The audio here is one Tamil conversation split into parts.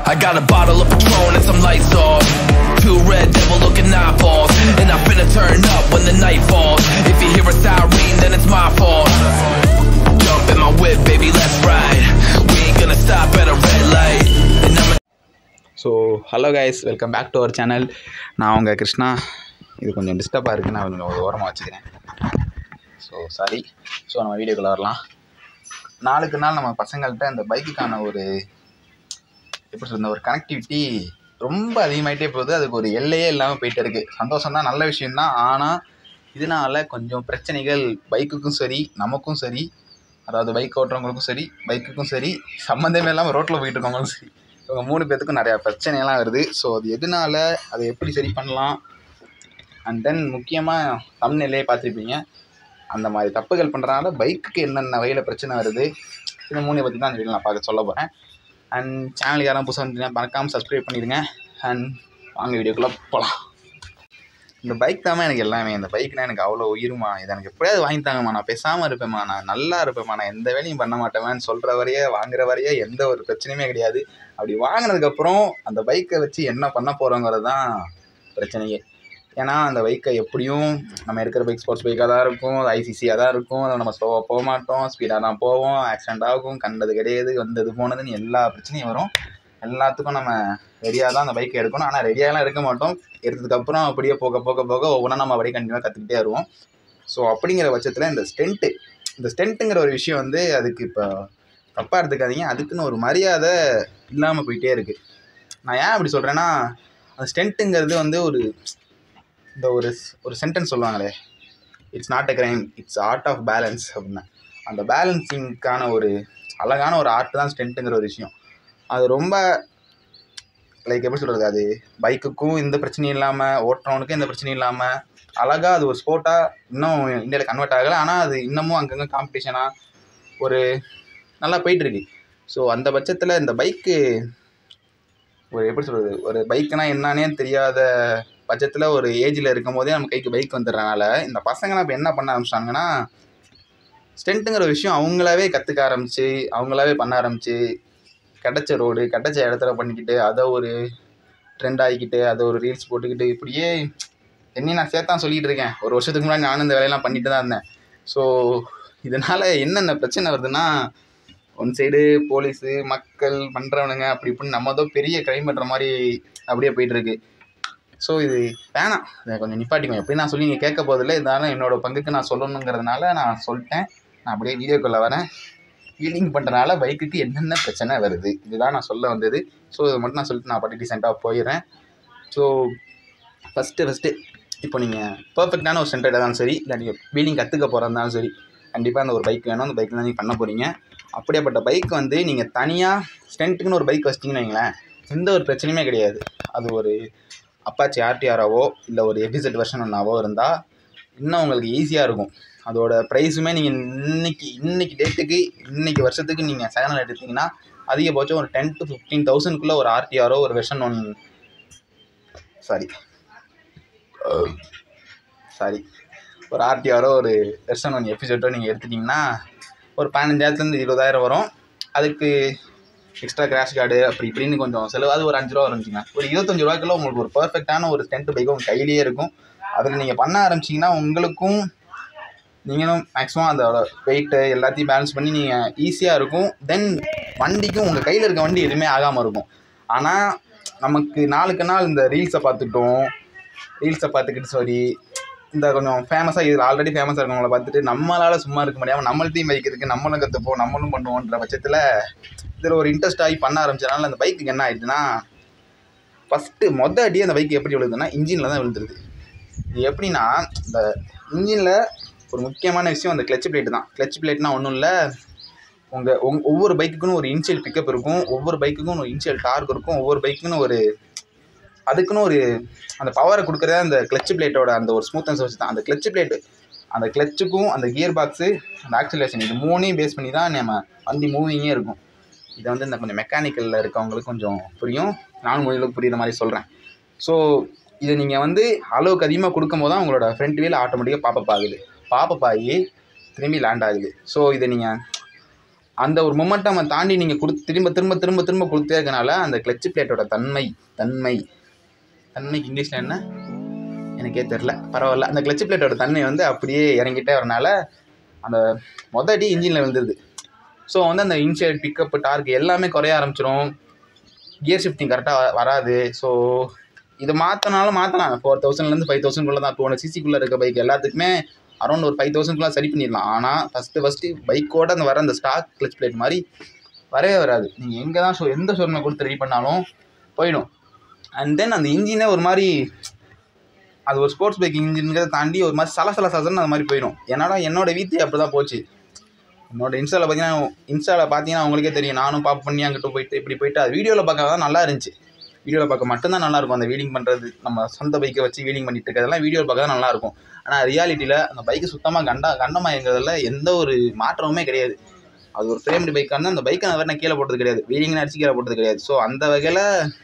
I got a bottle of Patron and some lights off. Two red devil looking eyeballs. And I'm finna turn up when the night falls. If you hear a siren, then it's my fault. Jump in my whip, baby, let's ride. We ain't gonna stop at a red light. And I'm so hello guys welcome back to our channel நான் உங்கள் கிருஷ்ணா இது கொஞ்சம் டிஸ்டர்பாக இருக்குது நான் கொஞ்சம் ஒரு ஓரமாக வச்சுக்கிறேன் ஸோ சாரி ஸோ நம்ம வீடியோக்குள்ளே வரலாம் நாளுக்கு நாள் நம்ம பசங்கள்கிட்ட இந்த பைக்குக்கான ஒரு எப்படி சொல்றது ஒரு கனெக்டிவிட்டி ரொம்ப அதிகமாயிட்டே போகுது அதுக்கு ஒரு எல்லையே இல்லாமல் போயிட்டே இருக்குது சந்தோஷம் தான் நல்ல விஷயம்தான் ஆனால் இதனால கொஞ்சம் பிரச்சனைகள் பைக்குக்கும் சரி நமக்கும் சரி அதாவது பைக் ஓட்டுறவங்களுக்கும் சரி பைக்குக்கும் சரி சம்மந்தமே இல்லாமல் ரோட்டில் போயிட்டு இருக்கவங்களுக்கும் சரி இவங்க மூணு பேர்த்துக்கும் நிறையா பிரச்சனையெல்லாம் வருது ஸோ அது எதனால அதை எப்படி சரி பண்ணலாம் அண்ட் தென் முக்கியமாக தமிழ்நிலையே பார்த்துருப்பீங்க அந்த மாதிரி தப்புகள் பண்ணுறதுனால பைக்குக்கு என்னென்ன வகையில் பிரச்சனை வருது இந்த மூணை பற்றி தான் இந்த வீடியோ நான் பார்க்க சொல்ல போகிறேன் அண்ட் சேனலுக்கு யாரும் புதுசாக வந்தீங்கன்னா மறக்காமல் சப்ஸ்கிரைப் பண்ணிடுங்க அண்ட் வாங்க வீடியோக்குள்ளே போகலாம் இந்த பைக் தாம்மா எனக்கு எல்லாமே இந்த பைக்னா எனக்கு அவ்வளோ உயிருமா இதை எனக்கு எப்படியாவது வாங்கி தாங்கம்மா நான் பேசாமல் இருப்பேம்மா நான் நல்லா இருப்பேம்மா நான் எந்த வேலையும் பண்ண மாட்டேன்னு சொல்கிற வரையே வாங்குற வரையே எந்த ஒரு பிரச்சனையுமே கிடையாது அப்படி வாங்கினதுக்கப்புறம் அந்த பைக்கை வச்சு என்ன பண்ண போகிறோங்கிறது தான் பிரச்சனையே ஏன்னா அந்த பைக்கை எப்படியும் நம்ம எடுக்கிற பைக் ஸ்போர்ட்ஸ் பைக்காக தான் இருக்கும் ஐசிசியாக தான் இருக்கும் அதை நம்ம ஸ்லோவாக போக மாட்டோம் ஸ்பீடாக தான் போவோம் ஆக்சிடென்ட் ஆகும் கண்டது கிடையாது வந்தது போனதுன்னு எல்லா பிரச்சனையும் வரும் எல்லாத்துக்கும் நம்ம ரெடியாக தான் அந்த பைக்கை எடுக்கணும் ஆனால் ரெடியாகலாம் எடுக்க மாட்டோம் எடுத்ததுக்கப்புறம் அப்படியே போக போக போக ஒவ்வொன்றா நம்ம அப்படியே கண்டினியூவாக கற்றுக்கிட்டே வருவோம் ஸோ அப்படிங்கிற பட்சத்தில் இந்த ஸ்டென்ட்டு இந்த ஸ்டென்ட்டுங்கிற ஒரு விஷயம் வந்து அதுக்கு இப்போ தப்பாக எடுத்துக்காதீங்க அதுக்குன்னு ஒரு மரியாதை இல்லாமல் போயிட்டே இருக்குது நான் ஏன் அப்படி சொல்கிறேன்னா அந்த ஸ்டென்ட்டுங்கிறது வந்து ஒரு இந்த ஒரு ஒரு சென்டென்ஸ் சொல்லுவாங்களே it's not a crime it's art of balance அப்படின்னா அந்த பேலன்சிங்க்கான ஒரு அழகான ஒரு ஆர்ட் தான் ஸ்டென்ட்டுங்கிற ஒரு விஷயம் அது ரொம்ப லைக் எப்படி சொல்கிறது அது பைக்குக்கும் எந்த பிரச்சனையும் இல்லாமல் ஓட்டுறவனுக்கும் எந்த பிரச்சனையும் இல்லாமல் அழகாக அது ஒரு ஸ்போர்ட்டாக இன்னும் இந்தியாவில் கன்வெர்ட் ஆகலை ஆனால் அது இன்னமும் அங்கங்கே காம்படிஷனாக ஒரு நல்லா போயிட்டுருக்கு ஸோ அந்த பட்சத்தில் இந்த பைக்கு ஒரு எப்படி சொல்கிறது ஒரு பைக்குனா என்னன்னே தெரியாத பட்சத்தில் ஒரு ஏஜில் இருக்கும் போதே நம்ம கைக்கு பைக் வந்துடுறனால இந்த பசங்களாம் இப்போ என்ன பண்ண ஆரம்பிச்சிட்டாங்கன்னா ஸ்டென்ட்டுங்கிற விஷயம் அவங்களாவே கற்றுக்க ஆரம்பித்து அவங்களாவே பண்ண ஆரம்பித்து கிடச்ச ரோடு கிடச்ச இடத்துல பண்ணிக்கிட்டு அதை ஒரு ட்ரெண்ட் ஆகிக்கிட்டு அதை ஒரு ரீல்ஸ் போட்டுக்கிட்டு இப்படியே என்னையும் நான் சேர்த்தான் சொல்லிகிட்டு இருக்கேன் ஒரு வருஷத்துக்கு முன்னாடி நானும் இந்த வேலையெல்லாம் பண்ணிட்டு தான் இருந்தேன் ஸோ இதனால் என்னென்ன பிரச்சனை வருதுன்னா ஒன் சைடு போலீஸு மக்கள் பண்ணுறவனுங்க அப்படி இப்படின்னு நம்ம ஏதோ பெரிய க்ரைம் பண்ணுற மாதிரி அப்படியே போயிட்டுருக்கு ஸோ இது வேணாம் இதை கொஞ்சம் நிப்பாட்டிக்கும் எப்படி நான் சொல்லி நீங்கள் கேட்க போதில்லை இருந்தாலும் என்னோடய பங்குக்கு நான் சொல்லணுங்கிறதுனால நான் சொல்லிட்டேன் நான் அப்படியே வீடியோக்குள்ளே வரேன் ஃபீலிங் பண்ணுறனால பைக்குக்கு என்னென்ன பிரச்சனை வருது இதுதான் நான் சொல்ல வந்தது ஸோ இதை மட்டும் நான் சொல்லிட்டு நான் பாட்டி டீசெண்டாக போயிடுறேன் ஸோ ஃபஸ்ட்டு ஃபஸ்ட்டு இப்போ நீங்கள் பர்ஃபெக்டான ஒரு சென்டர் தான் சரி இல்லை நீங்கள் வீலிங் கற்றுக்க போகிறதாலும் சரி கண்டிப்பாக அந்த ஒரு பைக் வேணும் அந்த பைக்கில் தான் நீங்கள் பண்ண போகிறீங்க அப்படியாப்பட்ட பைக் வந்து நீங்கள் தனியாக ஸ்டென்ட்டுக்குன்னு ஒரு பைக் வச்சிட்டிங்கன்னு வைங்களேன் எந்த ஒரு பிரச்சனையுமே கிடையாது அது ஒரு அப்பாச்சி ஆர்டிஆராவோ இல்லை ஒரு எபிசெட் வெர்ஷன் ஒன்றாவோ இருந்தால் இன்னும் உங்களுக்கு ஈஸியாக இருக்கும் அதோட ப்ரைஸுமே நீங்கள் இன்னைக்கு இன்னைக்கு டேட்டுக்கு இன்னைக்கு வருஷத்துக்கு நீங்கள் செகண்ட் ஹேண்ட் எடுத்தீங்கன்னா அதிகபட்சம் ஒரு டென் டு ஃபிஃப்டீன் தௌசண்ட்குள்ளே ஒரு ஆர்டிஆரோ ஒரு வெர்ஷன் ஒன் சாரி சாரி ஒரு ஆர்டிஆரோ ஒரு வெர்ஷன் ஒன் எபிசோடோ நீங்கள் எடுத்துட்டிங்கன்னா ஒரு பதினஞ்சாயிரத்துலேருந்து இருபதாயிரம் வரும் அதுக்கு எக்ஸ்ட்ரா கிராஷ் கார்டு அப்படி இப்படின்னு கொஞ்சம் செலவு அது ஒரு அஞ்சு ரூபா வரும்ச்சுங்க ஒரு இருபத்தஞ்சு ரூபாய்க்குள்ள உங்களுக்கு ஒரு பர்ஃபெக்டான ஒரு டென்ட் பைக் உங்கள் கையிலேயே இருக்கும் அதில் நீங்கள் பண்ண ஆரம்பிச்சிங்கன்னா உங்களுக்கும் நீங்களும் மேக்ஸிமம் அதோட வெயிட்டு எல்லாத்தையும் பேலன்ஸ் பண்ணி நீங்கள் ஈஸியாக இருக்கும் தென் வண்டிக்கும் உங்கள் கையில் இருக்க வண்டி எதுவுமே ஆகாமல் இருக்கும் ஆனால் நமக்கு நாளுக்கு நாள் இந்த ரீல்ஸை பார்த்துட்டோம் ரீல்ஸை பார்த்துக்கிட்டு சாரி இந்த கொஞ்சம் ஃபேமஸாக இதில் ஆல்ரெடி ஃபேமஸாக இருக்கவங்கள பார்த்துட்டு நம்மளால் சும்மா இருக்க முடியாமல் நம்மள்ட்டையும் பைக் இருக்குது நம்மளும் கற்றுப்போம் நம்மளும் பண்ணுவோன்ற பட்சத்தில் இதில் ஒரு இன்ட்ரெஸ்ட் ஆகி பண்ண ஆரம்பிச்சதுனால அந்த பைக்குக்கு என்ன ஆயிடுச்சுன்னா ஃபஸ்ட்டு மொதல் அடி அந்த பைக் எப்படி விழுதுன்னா இன்ஜினில் தான் விழுந்துருது இது எப்படின்னா இந்த இன்ஜினில் ஒரு முக்கியமான விஷயம் அந்த கிளச் பிளேட் தான் கிளச் பிளேட்னா ஒன்றும் இல்லை உங்கள் உங் ஒவ்வொரு பைக்குக்குன்னு ஒரு இனிஷியல் பிக்கப் இருக்கும் ஒவ்வொரு பைக்குக்கும் ஒரு இனிஷியல் டார்க் இருக்கும் ஒவ்வொரு பைக்குன்னு ஒரு அதுக்குன்னு ஒரு அந்த பவரை கொடுக்குறதே அந்த கிளச் பிளேட்டோட அந்த ஒரு ஸ்மூத்னஸ் வச்சு தான் அந்த கிளச் பிளேட்டு அந்த கிளச்சுக்கும் அந்த கியர் பாக்ஸு அந்த ஆக்சிலேஷன் இது மூணையும் பேஸ் பண்ணி தான் நம்ம வண்டி மூவிங்கே இருக்கும் இதை வந்து இந்த கொஞ்சம் மெக்கானிக்கலில் இருக்கவங்களுக்கு கொஞ்சம் புரியும் நானும் முடிவுக்கு புரியுற மாதிரி சொல்கிறேன் ஸோ இதை நீங்கள் வந்து அளவுக்கு அதிகமாக கொடுக்கும் போது தான் உங்களோட ஃப்ரண்ட் வீல் ஆட்டோமேட்டிக்காக பாப்பப் ஆகுது பாப்பப் ஆகி திரும்பி லேண்ட் ஆகுது ஸோ இதை நீங்கள் அந்த ஒரு மொமெண்டம் தாண்டி நீங்கள் கொடு திரும்ப திரும்ப திரும்ப திரும்ப கொடுத்தே இருக்கனால அந்த கிளச் பிளேட்டோட தன்மை தன்மை தன்மைக்கு இங்கிலீஷில் என்ன எனக்கே தெரில பரவாயில்ல அந்த கிளச் பிளேட்டோட தன்மை வந்து அப்படியே இறங்கிட்டே வரனால அந்த மொத அடி இன்ஜினில் விழுந்துருது ஸோ வந்து அந்த இன்ஷியல் பிக்கப் டார்க் எல்லாமே குறைய ஆரம்பிச்சிடும் கியர் ஷிஃப்டிங் கரெக்டாக வராது ஸோ இது மாற்றினாலும் மாற்றலாம் ஃபோர் தௌசண்ட்லேருந்து ஃபைவ் தௌசண்ட்குள்ளே தான் டூ ஹண்ட்ரட் சிசிக்குள்ளே இருக்க பைக் எல்லாத்துக்குமே அரௌண்ட் ஒரு ஃபைவ் தௌசண்ட்குள்ளே சரி பண்ணிடலாம் ஆனால் ஃபஸ்ட்டு ஃபஸ்ட்டு பைக்கோட அந்த வர அந்த ஸ்டாக் கிளச் பிளேட் மாதிரி வரவே வராது நீங்கள் எங்கே தான் ஷோ எந்த ஷோரூமை கொடுத்து ரெடி பண்ணாலும் போயிடும் அண்ட் தென் அந்த இன்ஜினே ஒரு மாதிரி அது ஒரு ஸ்போர்ட்ஸ் பைக் இன்ஜின்கிறத தாண்டி ஒரு மாதிரி சல சல சலன்னு அது மாதிரி போயிடும் என்னடா என்னோட வீட்டு அப்படி தான் போச்சு என்னோட இன்ஸ்டாவில் பார்த்தீங்கன்னா இன்ஸ்டாவில் பார்த்தீங்கன்னா உங்களுக்கே தெரியும் நானும் பாப் பண்ணி அங்கிட்ட போயிட்டு இப்படி போயிட்டு அது வீடியோவில் பார்க்க தான் நல்லா இருந்துச்சு வீடியோவில் பார்க்க மட்டும்தான் நல்லா இருக்கும் அந்த வீலிங் பண்ணுறது நம்ம சொந்த பைக்கை வச்சு வீலிங் பண்ணிட்டு இருக்கிறதெல்லாம் வீடியோவில் பார்க்க தான் நல்லா இருக்கும் ஆனால் ரியாலிட்டியில் அந்த பைக்கு சுத்தமாக கண்டா கண்டமாங்கிறதுல எந்த ஒரு மாற்றமுமே கிடையாது அது ஒரு ஃப்ரேம்டு பைக்காக இருந்தால் அந்த பைக்கை நான் வேறு நான் கீழே போட்டது கிடையாது வீலிங்னு அடிச்சு கீழே போட்டது கிடையாது ஸோ அந்த வகையில்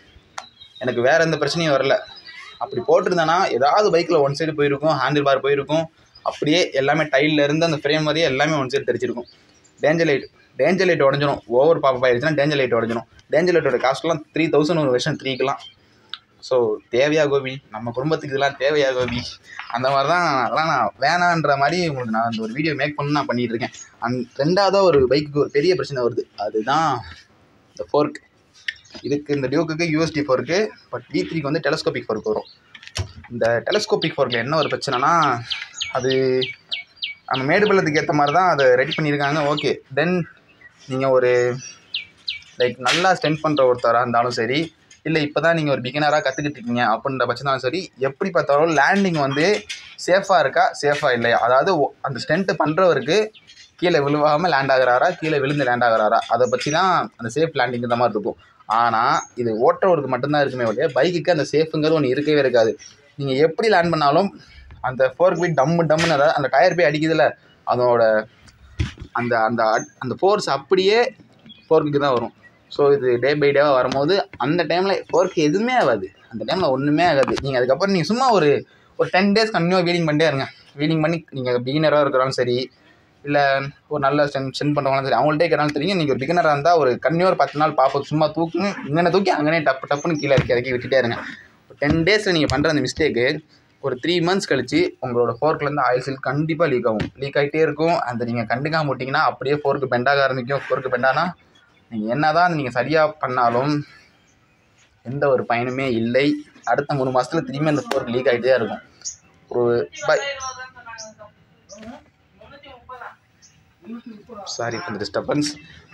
எனக்கு வேறு எந்த பிரச்சனையும் வரல அப்படி போட்டிருந்தேன்னா ஏதாவது பைக்கில் ஒன் சைடு போயிருக்கும் ஹேண்டில் பார் போயிருக்கும் அப்படியே எல்லாமே டைல்ல இருந்து அந்த ஃப்ரேம் வரையும் எல்லாமே ஒன் சைடு தெரிச்சிருக்கும் டேஞ்சர் லைட் டேஞ்சர் லைட் உடஞ்சிரும் ஓவர் பாப் ஆயிடுச்சுன்னா டேஞ்சர் லைட் உடஞ்சிரும் டேஞ்சர் லைட்டோட காஸ்ட்லாம் த்ரீ தௌசண்ட் ஒரு வருஷம் த்ரீக்கெலாம் ஸோ தேவையா கோபி நம்ம குடும்பத்துக்கு இதெல்லாம் தேவையா கோபி அந்த மாதிரி தான் அதெல்லாம் நான் வேணான்ற மாதிரி உங்களுக்கு நான் அந்த ஒரு வீடியோ மேக் பண்ணி நான் பண்ணிகிட்டு இருக்கேன் அந் ரெண்டாவதாக ஒரு பைக்குக்கு ஒரு பெரிய பிரச்சனை வருது அதுதான் இந்த ஃபோர்க் இதுக்கு இந்த டியூக்குக்கு யூஎஸ்டி ஃபோர்க்கு பட் வி த்ரீக்கு வந்து டெலஸ்கோபிக் ஃபோர்க் வரும் இந்த டெலஸ்கோபிக் ஃபோர்க்கில் என்ன ஒரு பிரச்சனைனா அது நம்ம மேடு பள்ளத்துக்கு ஏற்ற மாதிரி தான் அதை ரெடி பண்ணியிருக்காங்க ஓகே தென் நீங்கள் ஒரு லைக் நல்லா ஸ்டென்ட் பண்ணுற ஒருத்தராக இருந்தாலும் சரி இல்லை இப்போ தான் நீங்கள் ஒரு பிகினராக கற்றுக்கிட்டு இருக்கீங்க அப்படின்ற பட்சத்தாலும் சரி எப்படி பார்த்தாலும் லேண்டிங் வந்து சேஃபாக இருக்கா சேஃபாக இல்லையா அதாவது ஒ- அந்த ஸ்டென்ட்டு பண்ணுறவருக்கு கீழே விழுவாமல் லேண்ட் ஆகுறாரா கீழே விழுந்து லேண்ட் ஆகுறாரா அதை பற்றி தான் அந்த சேஃப் லேண்டிங் இந்த மாதிரி இருக்கும் ஆனால் இது ஓட்டுறவருக்கு மட்டும்தான் இருக்குமே ஒழிய பைக்குக்கு அந்த சேஃபுங்கிறது ஒன்று இருக்கவே இருக்காது நீங்கள் எப்படி லேண்ட் பண்ணாலும் அந்த ஃபோர்க் போய் டம்மு டம்முன்னு அதாவது அந்த டயர் போய் அடிக்குதுல்ல அதோட அந்த அந்த அட்- அந்த ஃபோர்ஸ் அப்படியே ஃபோர்க்குக்கு தான் வரும் ஸோ இது டே பை டேவாக வரும்போது அந்த டைமில் ஃபோர்க்கு எதுவுமே ஆகாது அந்த டைமில் ஒன்றுமே ஆகாது நீங்கள் அதுக்கப்புறம் நீங்கள் சும்மா ஒரு ஒரு டென் டேஸ் கண்டினியூவாக வீலிங் பண்ணிட்டே இருங்க வீலிங் பண்ணி நீங்கள் பிகினராக இருக்கிறாலும் சரி இல்லை ஒரு நல்ல ஸ்டென் ஸ்டென் பண்ணுறவங்களும் சரி அவங்கள்ட்டே கேட்டாலும் தெரியும் நீங்கள் ஒரு பிகினராக இருந்தால் ஒரு கன்னியூர் பத்து நாள் பார்ப்போம் சும்மா தூக்குங்க இங்கே தூக்கி அங்கனே டப்பு டப்புன்னு கீழே இறக்கி இறக்கி விட்டுட்டே இருங்க டென் டேஸில் நீங்கள் பண்ணுற அந்த மிஸ்டேக்கு ஒரு த்ரீ மந்த்ஸ் கழிச்சு உங்களோட ஃபோர்க்லேருந்து ஆயில் சீல் கண்டிப்பாக லீக் ஆகும் லீக் ஆகிட்டே இருக்கும் அந்த நீங்கள் கண்டுக்காம விட்டிங்கன்னா அப்படியே ஃபோர்க்கு பெண்டாக ஆரம்பிக்கும் ஃபோர்க்கு பெண்டானா நீங்கள் என்ன தான் நீங்கள் சரியாக பண்ணாலும் எந்த ஒரு பயனுமே இல்லை அடுத்த மூணு மாதத்தில் திரும்பி அந்த ஃபோர்க் லீக் ஆகிட்டே இருக்கும் ஒரு பை சாரி for the டிஸ்டர்பன்ஸ்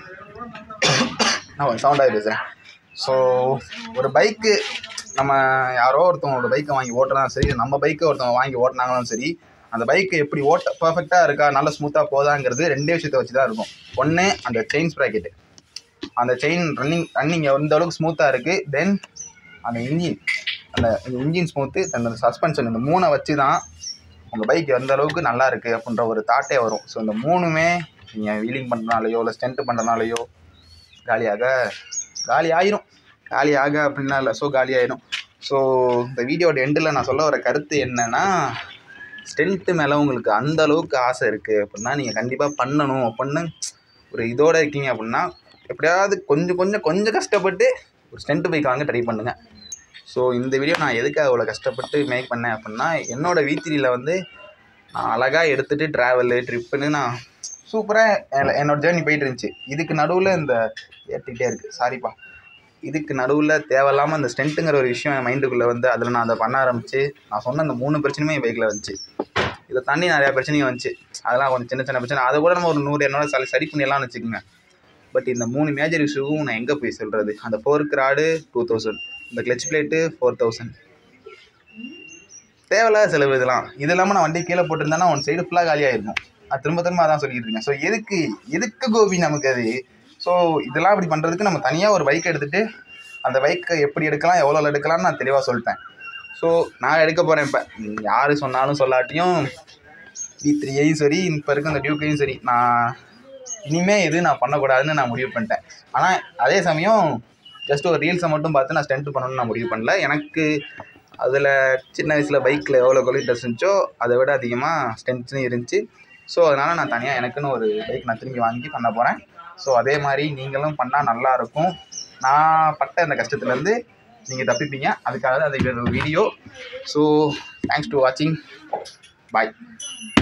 நான் கொஞ்சம் சவுண்டாக பேசுகிறேன் ஸோ ஒரு பைக்கு நம்ம யாரோ ஒருத்தவங்களோட பைக்கை வாங்கி ஓட்டுறதாலும் சரி நம்ம பைக்கை ஒருத்தவங்க வாங்கி ஓட்டினாங்களும் சரி அந்த பைக்கு எப்படி ஓட்ட பர்ஃபெக்டாக இருக்கா நல்ல ஸ்மூத்தாக போதாங்கிறது ரெண்டே விஷயத்தை வச்சு தான் இருக்கும் ஒன்று அந்த செயின் ஸ்ப்ராக்கெட்டு அந்த செயின் ரன்னிங் ரன்னிங் எந்த அளவுக்கு ஸ்மூத்தாக இருக்குது தென் அந்த இன்ஜின் அந்த இன்ஜின் ஸ்மூத்து அந்த சஸ்பென்ஷன் இந்த மூணை வச்சு தான் உங்கள் பைக் எந்த அளவுக்கு நல்லா இருக்குது அப்படின்ற ஒரு தாட்டே வரும் ஸோ இந்த மூணுமே நீங்கள் வீலிங் பண்ணுறனாலையோ இல்லை ஸ்டென்ட் பண்ணுறனாலையோ காலியாக காலி ஆயிரும் காலி ஆக அப்படின்னா இல்லை ஸோ காலி ஆயிரும் ஸோ இந்த வீடியோட எண்டில் நான் சொல்ல வர கருத்து என்னன்னா ஸ்ட்ரென்த்து மேலே உங்களுக்கு அந்த அளவுக்கு ஆசை இருக்குது அப்படின்னா நீங்கள் கண்டிப்பாக பண்ணணும் அப்படின்னு ஒரு இதோட இருக்கீங்க அப்படின்னா எப்படியாவது கொஞ்சம் கொஞ்சம் கொஞ்சம் கஷ்டப்பட்டு ஒரு ஸ்டென்ட் பைக் வாங்க ட்ரை பண்ணுங்கள் ஸோ இந்த வீடியோ நான் எதுக்காக அவ்வளோ கஷ்டப்பட்டு மேக் பண்ணேன் அப்படின்னா என்னோட வீத்திரியில் வந்து நான் அழகாக எடுத்துகிட்டு ட்ராவலு ட்ரிப்புன்னு நான் சூப்பராக என்னோட ஜேர்னி போயிட்டு இருந்துச்சு இதுக்கு நடுவில் இந்த ஏற்றிக்கிட்டே இருக்குது சாரிப்பா இதுக்கு நடுவில் தேவையில்லாமல் அந்த ஸ்டென்ட்டுங்கிற ஒரு விஷயம் என் மைண்டுக்குள்ளே வந்து அதில் நான் அதை பண்ண ஆரம்பிச்சு நான் சொன்ன அந்த மூணு பிரச்சனையுமே என் பைக்கில் வந்துச்சு இதை தாண்டி நிறையா பிரச்சனையும் வந்துச்சு அதெல்லாம் கொஞ்சம் சின்ன சின்ன பிரச்சனை அதை கூட நம்ம ஒரு நூறு என்னோட சரி சரி பண்ணிடலாம்னு வச்சுக்கோங்க பட் இந்த மூணு மேஜர் இஷ்யூவும் நான் எங்கே போய் சொல்கிறது அந்த ஃபோர்க் ராடு டூ தௌசண்ட் இந்த கிளச் பிளேட்டு ஃபோர் தௌசண்ட் தேவையில்லாத செலவு இதெல்லாம் இது இல்லாமல் நான் வண்டி கீழே போட்டிருந்தேன்னா ஒன் சைடு ஃபுல்லாக காலியாக இருக்கும் அது திரும்ப திரும்ப அதான் சொல்லிட்டு இருக்கேன் ஸோ எதுக்கு எதுக்கு கோபி நமக்கு அது ஸோ இதெல்லாம் இப்படி பண்ணுறதுக்கு நம்ம தனியாக ஒரு பைக் எடுத்துகிட்டு அந்த பைக்கை எப்படி எடுக்கலாம் எவ்வளோ எடுக்கலாம்னு நான் தெளிவாக சொல்லிட்டேன் ஸோ நான் எடுக்க போகிறேன் இப்போ யார் சொன்னாலும் சொல்லாட்டியும் வி த்ரீயையும் சரி இப்போ இருக்க அந்த டியூக்கையும் சரி நான் இனிமேல் எது நான் பண்ணக்கூடாதுன்னு நான் முடிவு பண்ணிட்டேன் ஆனால் அதே சமயம் ஜஸ்ட் ஒரு ரீல்ஸை மட்டும் பார்த்து நான் ஸ்டென்ட் பண்ணணும்னு நான் முடிவு பண்ணல எனக்கு அதில் சின்ன வயசில் பைக்கில் எவ்வளோ கொலிட்டர்ஸ் இருந்துச்சோ அதை விட அதிகமாக ஸ்டென்ட்ஸும் இருந்துச்சு ஸோ அதனால் நான் தனியாக எனக்குன்னு ஒரு பைக் நான் திரும்பி வாங்கி பண்ண போகிறேன் ஸோ அதே மாதிரி நீங்களும் பண்ணால் நல்லாயிருக்கும் நான் பட்ட அந்த கஷ்டத்துலேருந்து நீங்கள் தப்பிப்பீங்க அதுக்காக தான் அது ஒரு வீடியோ ஸோ தேங்க்ஸ் டு வாட்சிங் பாய்